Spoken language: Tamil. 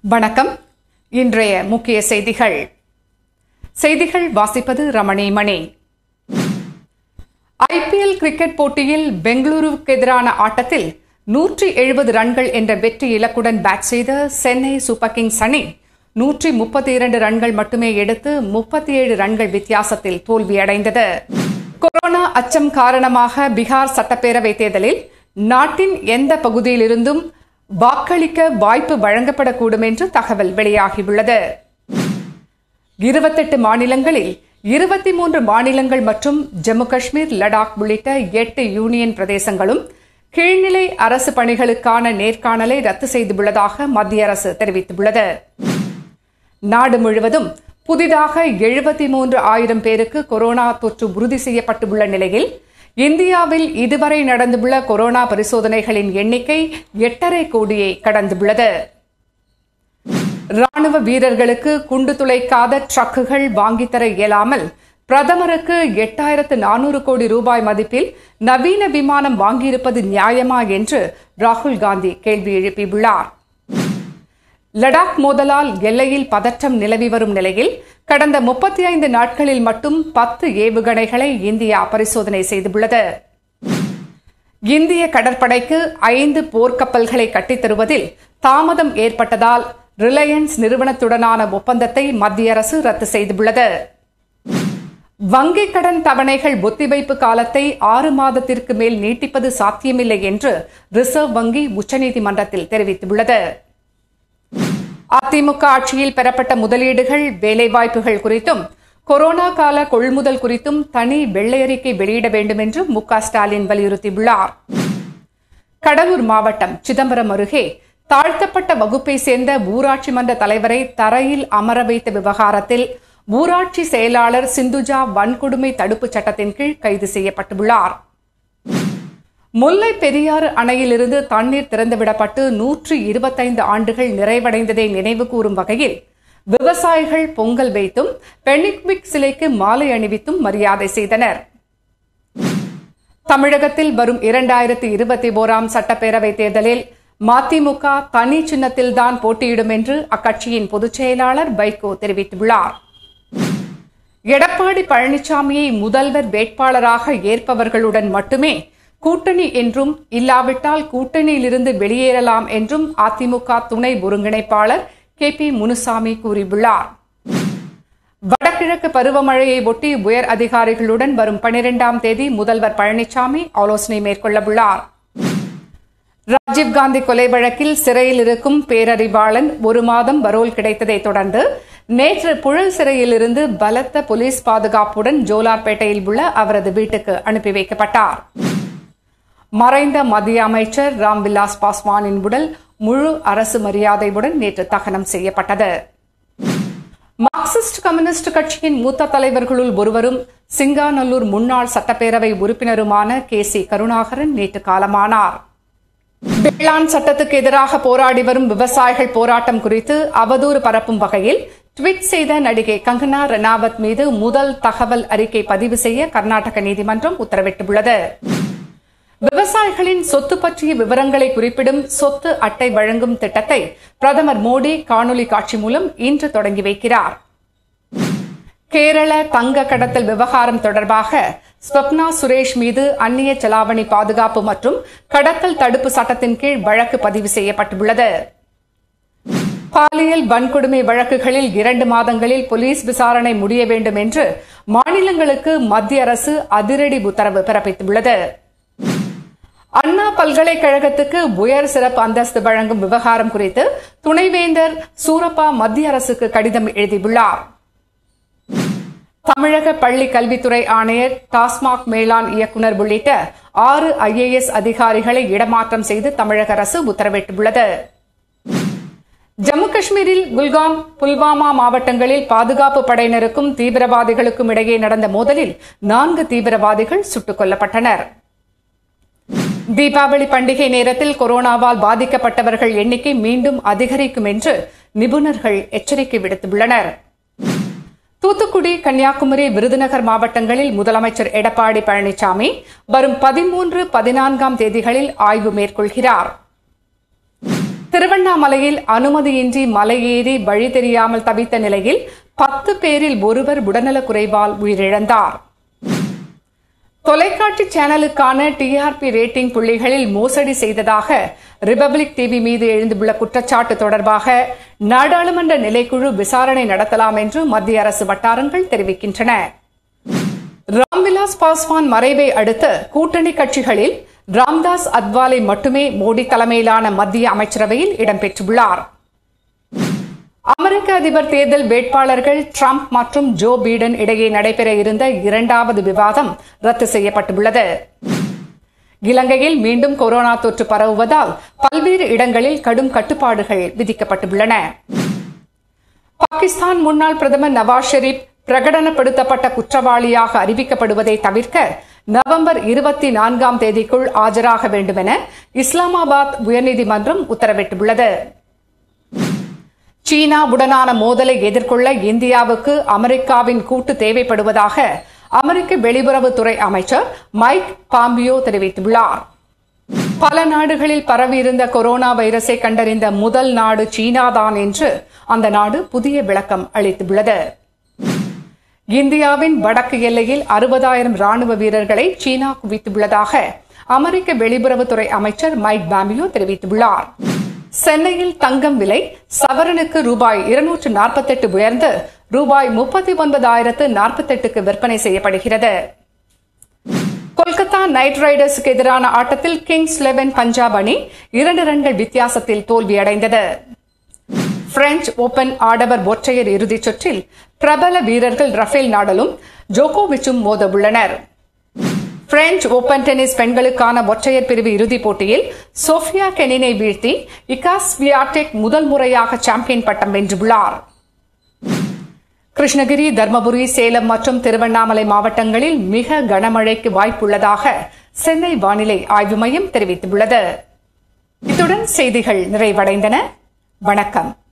வணக்கம் இன்றைய முக்கிய செய்திகள் செய்திகள் வாசிப்பது ரமணி மணி ஐபிஎல் கிரிக்கெட் போட்டியில் பெங்களூருவுக்கு எதிரான ஆட்டத்தில் நூற்றி எழுபது ரன்கள் என்ற வெற்றி இலக்குடன் பேட் செய்த சென்னை சூப்பர் கிங்ஸ் அணி நூற்றி முப்பத்தி இரண்டு ரன்கள் மட்டுமே எடுத்து முப்பத்தி ஏழு ரன்கள் வித்தியாசத்தில் தோல்வியடைந்தது கொரோனா அச்சம் காரணமாக பீகார் சட்டப்பேரவை தேர்தலில் நாட்டின் எந்த பகுதியிலிருந்தும் வாக்களிக்க வாய்ப்பு வழங்கப்படக்கூடும் என்று தகவல் வெளியாகியுள்ளது இருபத்தெட்டு மாநிலங்களில் இருபத்தி மூன்று மாநிலங்கள் மற்றும் ஜம்மு காஷ்மீர் லடாக் உள்ளிட்ட எட்டு யூனியன் பிரதேசங்களும் கீழ்நிலை அரசு பணிகளுக்கான நேர்காணலை ரத்து செய்துள்ளதாக மத்திய அரசு தெரிவித்துள்ளது நாடு முழுவதும் புதிதாக எழுபத்தி மூன்று ஆயிரம் பேருக்கு கொரோனா தொற்று உறுதி செய்யப்பட்டுள்ள நிலையில் இந்தியாவில் இதுவரை நடந்துள்ள கொரோனா பரிசோதனைகளின் எண்ணிக்கை எட்டரை கோடியை கடந்துள்ளது ராணுவ வீரர்களுக்கு குண்டு துளைக்காத ட்ரக்குகள் வாங்கித்தர இயலாமல் பிரதமருக்கு எட்டாயிரத்து நானூறு கோடி ரூபாய் மதிப்பில் நவீன விமானம் வாங்கியிருப்பது நியாயமா என்று ராகுல் காந்தி கேள்வி எழுப்பியுள்ளார் லடாக் மோதலால் எல்லையில் பதற்றம் நிலவி வரும் நிலையில் கடந்த முப்பத்தி ஐந்து நாட்களில் மட்டும் பத்து ஏவுகணைகளை இந்தியா பரிசோதனை செய்துள்ளது இந்திய கடற்படைக்கு ஐந்து போர்க்கப்பல்களை கட்டித்தருவதில் தாமதம் ஏற்பட்டதால் ரிலையன்ஸ் நிறுவனத்துடனான ஒப்பந்தத்தை மத்திய அரசு ரத்து செய்துள்ளது வங்கிக் கடன் தவணைகள் ஒத்திவைப்பு காலத்தை ஆறு மாதத்திற்கு மேல் நீட்டிப்பது சாத்தியமில்லை என்று ரிசர்வ் வங்கி உச்சநீதிமன்றத்தில் தெரிவித்துள்ளது அதிமுக ஆட்சியில் பெறப்பட்ட முதலீடுகள் வேலைவாய்ப்புகள் குறித்தும் கொரோனா கால கொள்முதல் குறித்தும் தனி வெள்ளை அறிக்கை வெளியிட வேண்டும் என்று மு க ஸ்டாலின் வலியுறுத்தியுள்ளார் கடலூர் மாவட்டம் சிதம்பரம் அருகே தாழ்த்தப்பட்ட வகுப்பை சேர்ந்த ஊராட்சி மன்ற தலைவரை தரையில் அமர வைத்த விவகாரத்தில் ஊராட்சி செயலாளர் சிந்துஜா வன்கொடுமை தடுப்புச் சட்டத்தின் கீழ் கைது செய்யப்பட்டுள்ளார் முல்லை பெரியாறு அணையிலிருந்து தண்ணீர் திறந்துவிடப்பட்டு நூற்று இருபத்தைந்து ஆண்டுகள் நிறைவடைந்ததை நினைவு கூறும் வகையில் விவசாயிகள் பொங்கல் வைத்தும் பெண்ணிக்மிக் சிலைக்கு மாலை அணிவித்தும் மரியாதை செய்தனர் தமிழகத்தில் வரும் இரண்டாயிரத்தி இருபத்தி ஓராம் சட்டப்பேரவை தேர்தலில் மதிமுக தனி சின்னத்தில்தான் போட்டியிடும் என்று அக்கட்சியின் பொதுச் செயலாளர் வைகோ தெரிவித்துள்ளார் எடப்பாடி பழனிசாமியை முதல்வர் வேட்பாளராக ஏற்பவர்களுடன் மட்டுமே கூட்டணி என்றும் இல்லாவிட்டால் கூட்டணியிலிருந்து வெளியேறலாம் என்றும் அதிமுக துணை ஒருங்கிணைப்பாளர் கே பி முனுசாமி கூறியுள்ளார் வடகிழக்கு பருவமழையை ஒட்டி உயர் அதிகாரிகளுடன் வரும் பனிரெண்டாம் தேதி முதல்வர் பழனிசாமி ஆலோசனை மேற்கொள்ளவுள்ளார் ராஜீவ்காந்தி கொலை வழக்கில் சிறையில் இருக்கும் பேரறிவாளன் ஒரு மாதம் பரோல் கிடைத்ததை தொடர்ந்து நேற்று புழல் சிறையிலிருந்து பலத்த போலீஸ் பாதுகாப்புடன் ஜோலார்பேட்டையில் உள்ள அவரது வீட்டுக்கு அனுப்பி வைக்கப்பட்டார் மறைந்த மத்திய அமைச்சர் ராம்விலாஸ் பாஸ்வானின் உடல் முழு அரசு மரியாதையுடன் நேற்று தகனம் செய்யப்பட்டது மார்க்சிஸ்ட் கம்யூனிஸ்ட் கட்சியின் மூத்த தலைவர்களுள் ஒருவரும் சிங்காநல்லூர் முன்னாள் சட்டப்பேரவை உறுப்பினருமான கே சி கருணாகரன் நேற்று காலமானார் வேளாண் சட்டத்துக்கு எதிராக போராடி வரும் விவசாயிகள் போராட்டம் குறித்து அவதூறு பரப்பும் வகையில் ட்வீட் செய்த நடிகை கங்கனா ரணாவத் மீது முதல் தகவல் அறிக்கை பதிவு செய்ய கர்நாடக நீதிமன்றம் உத்தரவிட்டுள்ளது விவசாயிகளின் சொத்து பற்றிய விவரங்களை குறிப்பிடும் சொத்து அட்டை வழங்கும் திட்டத்தை பிரதமர் மோடி காணொலி காட்சி மூலம் இன்று தொடங்கி வைக்கிறார் கேரள தங்க கடத்தல் விவகாரம் தொடர்பாக ஸ்வப்னா சுரேஷ் மீது அந்நிய செலாவணி பாதுகாப்பு மற்றும் கடத்தல் தடுப்பு சட்டத்தின் கீழ் வழக்கு பதிவு செய்யப்பட்டுள்ளது பாலியல் வன்கொடுமை வழக்குகளில் இரண்டு மாதங்களில் போலீஸ் விசாரணை முடிய வேண்டும் என்று மாநிலங்களுக்கு மத்திய அரசு அதிரடி உத்தரவு பிறப்பித்துள்ளது அண்ணா பல்கலைக்கழகத்துக்கு உயர் சிறப்பு அந்தஸ்து வழங்கும் விவகாரம் குறித்து துணைவேந்தர் சூரப்பா மத்திய அரசுக்கு கடிதம் எழுதியுள்ளார் தமிழக பள்ளி கல்வித்துறை ஆணையர் டாஸ்மாக் மேலாண் இயக்குநர் உள்ளிட்ட ஆறு ஐஏஎஸ் அதிகாரிகளை இடமாற்றம் செய்து தமிழக அரசு உத்தரவிட்டுள்ளது ஜம்மு காஷ்மீரில் குல்காம் புல்வாமா மாவட்டங்களில் பாதுகாப்பு படையினருக்கும் தீவிரவாதிகளுக்கும் இடையே நடந்த மோதலில் நான்கு தீவிரவாதிகள் சுட்டுக் கொல்லப்பட்டனர் தீபாவளி பண்டிகை நேரத்தில் கொரோனாவால் பாதிக்கப்பட்டவர்கள் எண்ணிக்கை மீண்டும் அதிகரிக்கும் என்று நிபுணர்கள் எச்சரிக்கை விடுத்துள்ளனர் தூத்துக்குடி கன்னியாகுமரி விருதுநகர் மாவட்டங்களில் முதலமைச்சர் எடப்பாடி பழனிசாமி வரும் பதிமூன்று பதினான்காம் தேதிகளில் ஆய்வு மேற்கொள்கிறார் திருவண்ணாமலையில் அனுமதியின்றி மலையேறி வழி தெரியாமல் தவித்த நிலையில் பத்து பேரில் ஒருவர் உடல்நலக்குறைவால் உயிரிழந்தார் தொலைக்காட்சி சேனலுக்கான டிஆர்பி ரேட்டிங் புள்ளிகளில் மோசடி செய்ததாக ரிபப்ளிக் டிவி மீது எழுந்துள்ள குற்றச்சாட்டு தொடர்பாக நாடாளுமன்ற நிலைக்குழு விசாரணை நடத்தலாம் என்று மத்திய அரசு வட்டாரங்கள் தெரிவிக்கின்றன ராம்விலாஸ் பாஸ்வான் மறைவை அடுத்து கூட்டணி கட்சிகளில் ராம்தாஸ் அத்வாலே மட்டுமே மோடி தலைமையிலான மத்திய அமைச்சரவையில் இடம்பெற்றுள்ளார் அமெரிக்க அதிபர் தேர்தல் வேட்பாளர்கள் ட்ரம்ப் மற்றும் ஜோ பீடன் இடையே நடைபெற இருந்த இரண்டாவது விவாதம் ரத்து செய்யப்பட்டுள்ளது இலங்கையில் மீண்டும் கொரோனா தொற்று பரவுவதால் பல்வேறு இடங்களில் கடும் கட்டுப்பாடுகள் விதிக்கப்பட்டுள்ளன பாகிஸ்தான் முன்னாள் பிரதமர் நவாஸ் ஷெரீப் பிரகடனப்படுத்தப்பட்ட குற்றவாளியாக அறிவிக்கப்படுவதை தவிர்க்க நவம்பர் இருபத்தி நான்காம் தேதிக்குள் ஆஜராக வேண்டும் என இஸ்லாமாபாத் உயர்நீதிமன்றம் உத்தரவிட்டுள்ளது சீனாவுடனான மோதலை எதிர்கொள்ள இந்தியாவுக்கு அமெரிக்காவின் கூட்டு தேவைப்படுவதாக அமெரிக்க வெளியுறவுத்துறை அமைச்சர் மைக் பாம்பியோ தெரிவித்துள்ளார் பல நாடுகளில் பரவியிருந்த கொரோனா வைரஸை கண்டறிந்த முதல் நாடு சீனாதான் என்று அந்த நாடு புதிய விளக்கம் அளித்துள்ளது இந்தியாவின் வடக்கு எல்லையில் அறுபதாயிரம் ராணுவ வீரர்களை சீனா குவித்துள்ளதாக அமெரிக்க வெளியுறவுத்துறை அமைச்சர் மைக் பாம்பியோ தெரிவித்துள்ளார் சென்னையில் தங்கம் விலை சவரனுக்கு ரூபாய் இருநூற்று நாற்பத்தெட்டு உயர்ந்து ரூபாய் முப்பத்தி ஒன்பதாயிரத்து நாற்பத்தெட்டுக்கு விற்பனை செய்யப்படுகிறது கொல்கத்தா நைட் ரைடர்ஸுக்கு எதிரான ஆட்டத்தில் கிங்ஸ் லெவன் பஞ்சாப் அணி இரண்டு ரன்கள் வித்தியாசத்தில் தோல்வியடைந்தது பிரெஞ்சு ஓபன் ஆடவர் ஒற்றையர் இறுதிச் சுற்றில் பிரபல வீரர்கள் ரஃபேல் நாடலும் ஜோகோவிச்சும் மோத உள்ளனர் பிரெஞ்சு ஓபன் டென்னிஸ் பெண்களுக்கான ஒற்றையர் பிரிவு இறுதிப் போட்டியில் சோஃபியா கெனினை வீழ்த்தி இகாஸ் வியாடெக் முதல் முறையாக சாம்பியன் பட்டம் வென்றுள்ளார் கிருஷ்ணகிரி தர்மபுரி சேலம் மற்றும் திருவண்ணாமலை மாவட்டங்களில் மிக கனமழைக்கு வாய்ப்புள்ளதாக சென்னை வானிலை ஆய்வு மையம் தெரிவித்துள்ளது இத்துடன் செய்திகள் நிறைவடைந்தன வணக்கம்